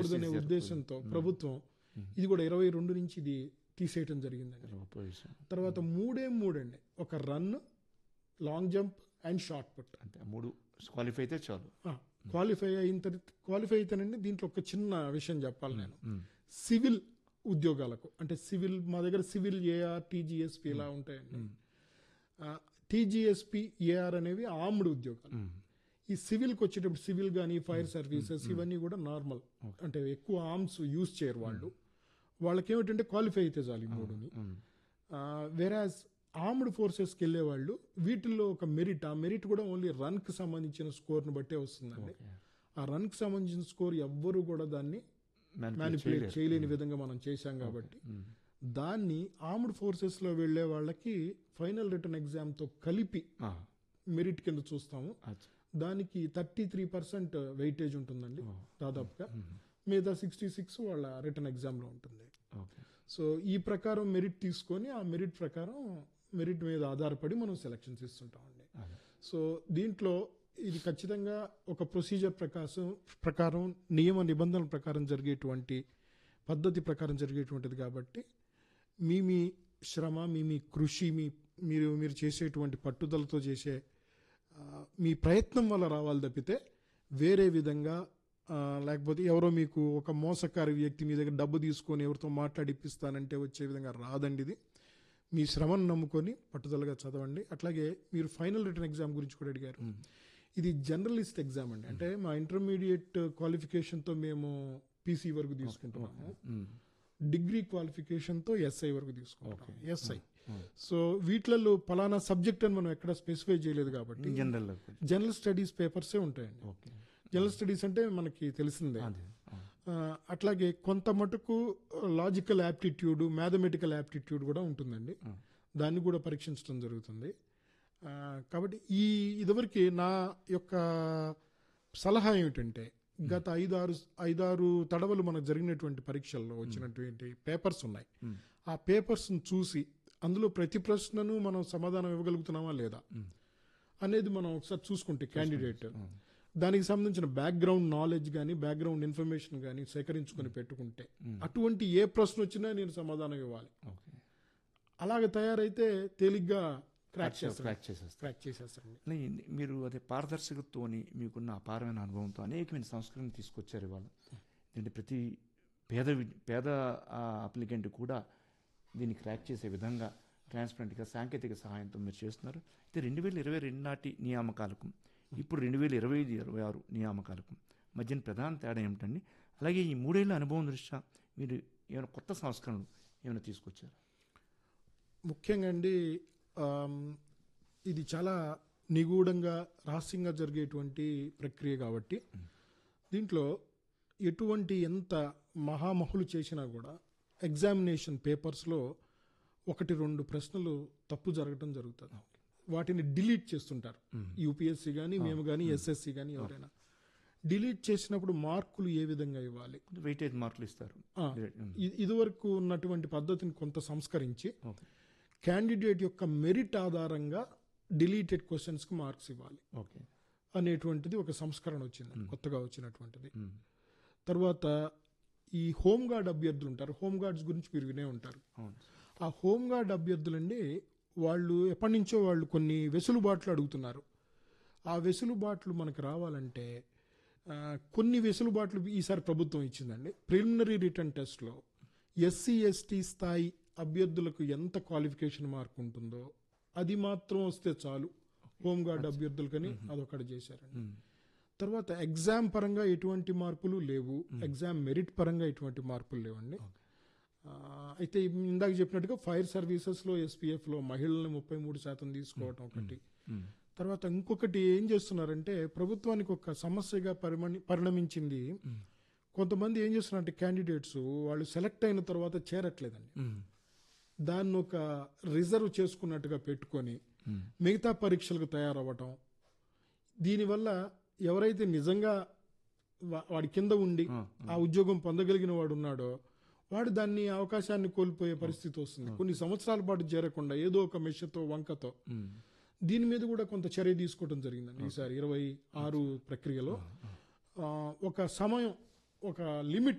చేయకూడదనే ఉద్దేశంతో ప్రభుత్వం ఇది కూడా ఇరవై రెండు నుంచి ఇది తీసేయటం జరిగిందండి పొజిషన్ తర్వాత మూడే మూడండి ఒక run long jump and shot put అంటే ఆ మూడు క్వాలిఫై అయితే చాలు క్వాలిఫై అయిన తర్వాత క్వాలిఫై అయితేనండి దీంట్లో ఒక చిన్న విషయం చెప్పాలి నేను సివిల్ ఉద్యోగాలకు అంటే సివిల్ మా దగ్గర సివిల్ ఏఆర్ టీజీఎస్పి ఇలా ఉంటాయండి టీజీఎస్పి ఏఆర్ అనేవి ఆర్మ్డ్ ఉద్యోగాలు ఈ సివిల్కి వచ్చేటప్పుడు సివిల్ కానీ ఫైర్ సర్వీసెస్ ఇవన్నీ కూడా నార్మల్ అంటే ఎక్కువ ఆర్మ్స్ యూజ్ చేయరు వాళ్ళు వాళ్ళకి ఏమిటంటే క్వాలిఫై అయితే చాలు ఈ మూడుని వెరాజ్ ఆర్మ్డ్ ఫోర్సెస్కి వెళ్ళే వాళ్ళు వీటిల్లో ఒక మెరిట్ ఆ మెరిట్ కూడా ఓన్లీ రన్కి సంబంధించిన స్కోర్ని బట్టే వస్తుందండి ఆ రన్కి సంబంధించిన స్కోర్ ఎవ్వరు కూడా దాన్ని మ్యానిపులేట్ చేయలేని విధంగా మనం చేశాం కాబట్టి దాన్ని ఆర్మ్డ్ ఫోర్సెస్లో వెళ్ళే వాళ్ళకి ఫైనల్ రిటర్న్ ఎగ్జామ్తో కలిపి మెరిట్ కింద చూస్తాము దానికి థర్టీ త్రీ పర్సెంట్ వెయిటేజ్ ఉంటుందండి దాదాపుగా మిగతా సిక్స్టీ సిక్స్ వాళ్ళ రిటర్న్ ఎగ్జామ్లో ఉంటుంది ఓకే సో ఈ ప్రకారం మెరిట్ తీసుకొని ఆ మెరిట్ ప్రకారం మెరిట్ మీద ఆధారపడి మనం సెలక్షన్స్ ఇస్తుంటామండి సో దీంట్లో ఇది ఖచ్చితంగా ఒక ప్రొసీజర్ ప్రకాశం ప్రకారం నియమ నిబంధనల ప్రకారం జరిగేటువంటి పద్ధతి ప్రకారం జరిగేటువంటిది కాబట్టి మీ మీ శ్రమ మీ మీ కృషి మీ మీరు మీరు చేసేటువంటి పట్టుదలతో చేసే ఆ, మీ ప్రయత్నం వల్ల రావాలి తప్పితే వేరే విధంగా ఆ, లేకపోతే ఎవరో మీకు ఒక మోసకారి వ్యక్తి మీ దగ్గర డబ్బు తీసుకొని ఎవరితో మాట్లాడిపిస్తానంటే వచ్చే విధంగా రాదండి ఇది మీ శ్రమను నమ్ముకొని పట్టుదలగా చదవండి అట్లాగే మీరు ఫైనల్ రిటర్న్ ఎగ్జామ్ గురించి కూడా అడిగారు ఇది జర్నలిస్ట్ ఎగ్జామ్ అండి అంటే మా ఇంటర్మీడియట్ క్వాలిఫికేషన్తో మేము పీసీ వరకు తీసుకుంటున్నాము డిగ్రీ క్వాలిఫికేషన్తో ఎస్ఐ వరకు తీసుకుంటాం ఎస్ఐ సో వీటిలలో పలానా సబ్జెక్ట్ అని మనం ఎక్కడ స్పెసిఫై చేయలేదు కాబట్టి జనరల్ జనరల్ స్టడీస్ పేపర్సే ఉంటాయండి ఓకే జనరల్ స్టడీస్ అంటే మనకి తెలిసిందే అదే ఆ, అట్లాగే కొంత మటుకు లాజికల్ యాప్టిట్యూడ్ మ్యాథమెటికల్ యాప్టిట్యూడ్ కూడా ఉంటుందండి దాన్ని కూడా పరీక్షించడం జరుగుతుంది ఆ, కాబట్టి ఈ ఇదివరకు నా యొక్క సలహా ఏమిటంటే గత ఐదారు ఐదారు తడవలు మనకు జరిగినటువంటి పరీక్షల్లో వచ్చినటువంటి పేపర్స్ ఉన్నాయి ఆ పేపర్స్ని చూసి అందులో ప్రతి ప్రశ్నను మనం సమాధానం ఇవ్వగలుగుతున్నామా లేదా అనేది మనం ఒకసారి చూసుకుంటే క్యాండిడేట్ దానికి సంబంధించిన బ్యాక్గ్రౌండ్ నాలెడ్జ్ కానీ బ్యాక్గ్రౌండ్ ఇన్ఫర్మేషన్ కానీ సేకరించుకొని పెట్టుకుంటే అటువంటి ఏ ప్రశ్న వచ్చినా నేను సమాధానం ఇవ్వాలి ఓకే అలాగ తయారైతే తేలిగ్గా క్రాక్ చేస్తాను క్రాక్ చేసేస్తారు క్రాక్ చేసేస్తాను అలా ఏంది? మీరు అదే పారదర్శకతతోని మీకున్న అపారమైన అనుభవంతో అనేకమైన సంస్కరణ తీసుకొచ్చారు ఇవాళ ఎందుకంటే ప్రతి పేద వి- పేద అప్లికెంట్ కూడా దీన్ని క్రాక్ చేసే విధంగా ట్రాన్స్పరెంట్గా సాంకేతిక సహాయంతో మీరు చేస్తున్నారు అయితే రెండు వేల ఇరవై రెండు నాటి నియామకాలకు ఇప్పుడు రెండు వేల ఇరవై ఐదు ఇరవై ఆరు నియామకాలకు మధ్యన ప్రధాన తేడా ఏమిటండి అలాగే ఈ మూడేళ్ల అనుభవం దృష్ట్యా మీరు ఏమైనా కొత్త సంస్కరణలు ఏమైనా తీసుకొచ్చారు ముఖ్యంగా అండి ఆమ్, ఇది చాలా నిగూఢంగా రహస్యంగా జరిగేటువంటి ప్రక్రియ కాబట్టి దీంట్లో ఎటువంటి ఎంత మహామహులు చేసినా కూడా ఎగ్జామినేషన్ పేపర్స్లో ఒకటి రెండు ప్రశ్నలు తప్పు జరగటం జరుగుతుంది వాటిని డిలీట్ చేస్తుంటారు యూపీఎస్సీ కానీ మేము కానీ ఎస్ఎస్సి కానీ ఎవరైనా డిలీట్ చేసినప్పుడు మార్కులు ఏ విధంగా ఇవ్వాలి వెయిటేజ్ మార్కులు ఇస్తారు ఆ, ఇ- ఇదివరకు ఉన్నటువంటి పద్ధతిని కొంత సంస్కరించి ఓకే క్యాండిడేట్ యొక్క మెరిట్ ఆధారంగా డిలీటెడ్ క్వశ్చన్స్కి మార్క్స్ ఇవ్వాలి ఓకే అనేటువంటిది ఒక సంస్కరణ వచ్చింది కొత్తగా వచ్చినటువంటిది తర్వాత ఈ హోమ్ గార్డ్ అభ్యర్థులు ఉంటారు హోమ్ గార్డ్స్ గురించి మీరు వినే ఉంటారు అవును ఆ హోమ్ గార్డ్ అభ్యర్థులండి వాళ్ళు ఎప్పటి నుంచో వాళ్ళు కొన్ని వెసులుబాట్లు అడుగుతున్నారు ఆ వెసులుబాట్లు మనకు రావాలంటే ఆ, కొన్ని వెసులుబాట్లు ఈసారి ప్రభుత్వం ఇచ్చిందండి ప్రిలిమినరీ రిటర్న్ టెస్ట్లో ఎస్సీ ఎస్టీ స్థాయి అభ్యర్థులకు ఎంత క్వాలిఫికేషన్ మార్క్ ఉంటుందో అది మాత్రం వస్తే చాలు హోమ్ గార్డ్ అభ్యర్థులకని అదొకటి చేశారండి తర్వాత ఎగ్జామ్ పరంగా ఎటువంటి మార్పులు లేవు ఎగ్జామ్ మెరిట్ పరంగా ఎటువంటి మార్పులు లేవండి ఆ, అయితే ఇందాక చెప్పినట్టుగా ఫైర్ సర్వీసెస్లో ఎస్పీఎఫ్లో మహిళలను ముప్పై మూడు శాతం తీసుకోవటం ఒకటి తర్వాత ఇంకొకటి ఏం చేస్తున్నారంటే ప్రభుత్వానికి ఒక సమస్యగా పరిమణి పరిణమించింది కొంతమంది ఏం చేస్తున్నారంటే క్యాండిడేట్స్ వాళ్ళు సెలెక్ట్ అయిన తర్వాత చేరట్లేదండి దాన్ని ఒక రిజర్వ్ చేసుకున్నట్టుగా పెట్టుకొని మిగతా పరీక్షలకు తయారవ్వటం దీనివల్ల ఎవరైతే నిజంగా వా- వాడి కింద ఉండి ఆ ఉద్యోగం పొందగలిగిన వాడు ఉన్నాడో వాడు దాన్ని అవకాశాన్ని కోల్పోయే పరిస్థితి వస్తుంది కొన్ని సంవత్సరాల పాటు చేరకుండా ఏదో ఒక మెషతో వంకతో దీని మీద కూడా కొంత చర్య తీసుకోవడం జరిగిందండి ఈసారి ఇరవై ఆరు ప్రక్రియలో ఆ, ఒక సమయం ఒక లిమిట్